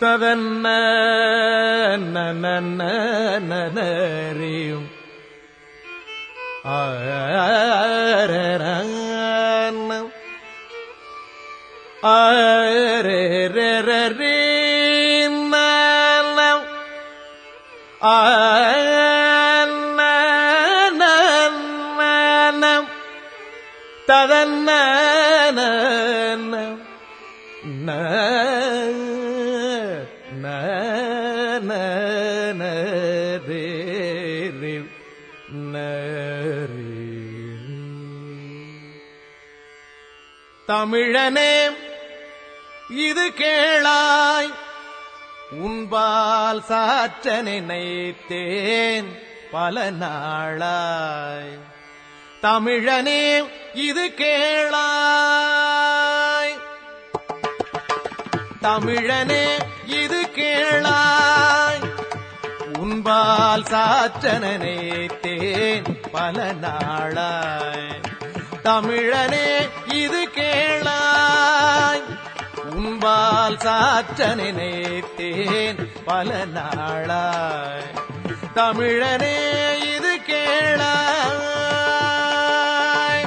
ததன்ன நனறியும் ஆரரம் ஆரரரீம் ஆனனம் ததன்ன தமிழனே இது கேளாய் உன்பால் சாற்ற நினைத்தேன் பல நாளாய் தமிழனே இது கேளாய் தமிழனே இது கேளாய் உன்பால் சாற்ற நினைத்தேன் பல நாளாய் தமிழனே இது கேளாய் உன்பால் சாற்ற நினைத்தேன் பல நாளாய் தமிழனே இது கேளாய்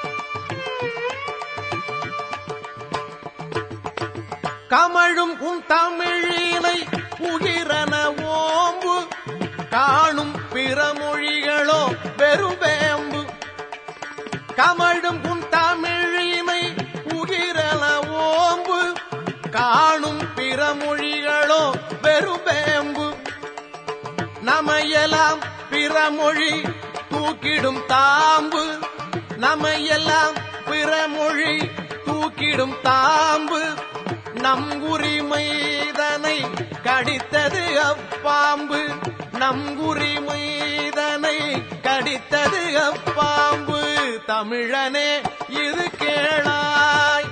கமழும் உன் தமிழினை உகிரன ஓம்பு காணும் பிற மொழிகளோ வெறுவேம்பு கமழும் உன் தமிழினை உகிரன ஓம்பு காணும் பிற மொழிகளோ வெறுவேம்பு நமையெல்லாம் பிற மொழி தூக்கிடும் தாம்பு நமையெல்லாம் பிற மொழி தூக்கிடும் தாம்பு நம் உரிமைதனை கடித்தது அப்பாம்பு நம் உரிமைதனை கடித்தது அப்பாம்பு தமிழனே இது கேளாய்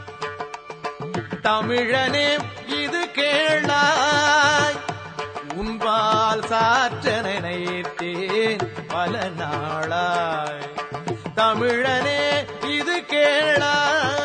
தமிழனே இது கேளாய் உன்பால் சாற்ற நினைத்தேன் பல நாளாய் தமிழனே இது கேளாய்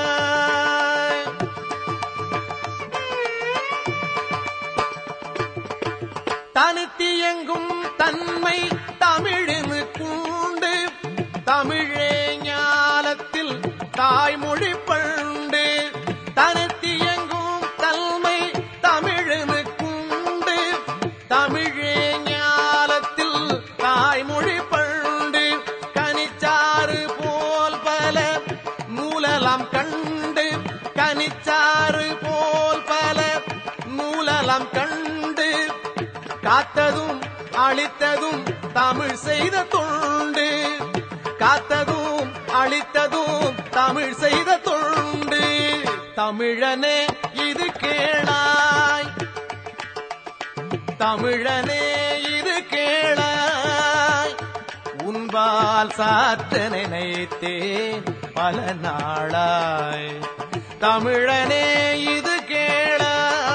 தனித்தியங்கும் தன்மை தமிழினு கூண்டு தமிழே ஞாலத்தில் தாய்மொழி பண்டு தனித்தியங்கும் தன்மை தமிழினு கூண்டு தமிழே ஞாலத்தில் தாய்மொழி பண்டு கனிச்சாறு போல் பல நூலலாம் கண்டு கனிச்சாறு போல் பல நூலலாம் கண்டு காத்ததும் அழித்ததும் தமிழ் செய்த தொண்டு காத்ததும் அழித்ததும் தமிழ் செய்த தொண்டு தமிழனே இது கேளாய் தமிழனே இது கேளாய் உன்பால் சாற்ற நினைத்தேன் பல நாளாய் தமிழனே இது கேளாய்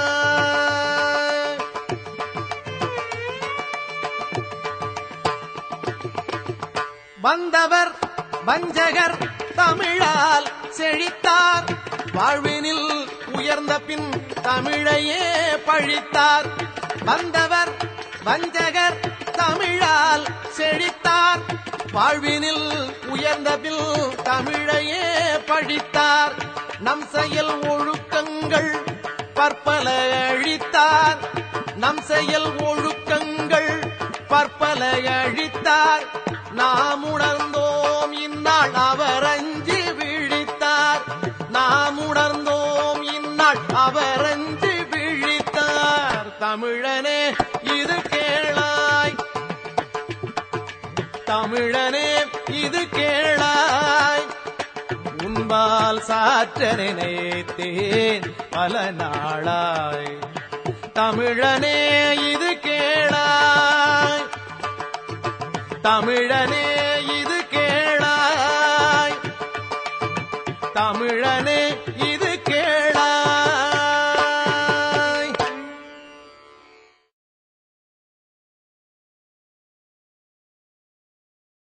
வந்தவர் வஞ்சகர் தமிழால் செழித்தார் வாழ்வினில் உயர்ந்த பின் தமிழையே பழித்தார் வந்தவர் வஞ்சகர் தமிழால் செழித்தார் வாழ்வினில் உயர்ந்த பின் தமிழையே பழித்தார் நம் செயல் ஒழுக்கங்கள் பற்பல அழித்தார் நம் செயல் ஒழுக்கங்கள் பற்பல அழித்தார் நாம் உணர்ந்தோம் இந்நாள் அவர் அஞ்சி விழித்தார் நாம் உணர்ந்தோம் இந்நாள் அவர் அஞ்சி விழித்தார் தமிழனே இது கேளாய் தமிழனே இது கேளாய் உன்பால் சாற்ற நினைத்தேன் பல நாளாய் தமிழனே இது கேளாய் தமிழனே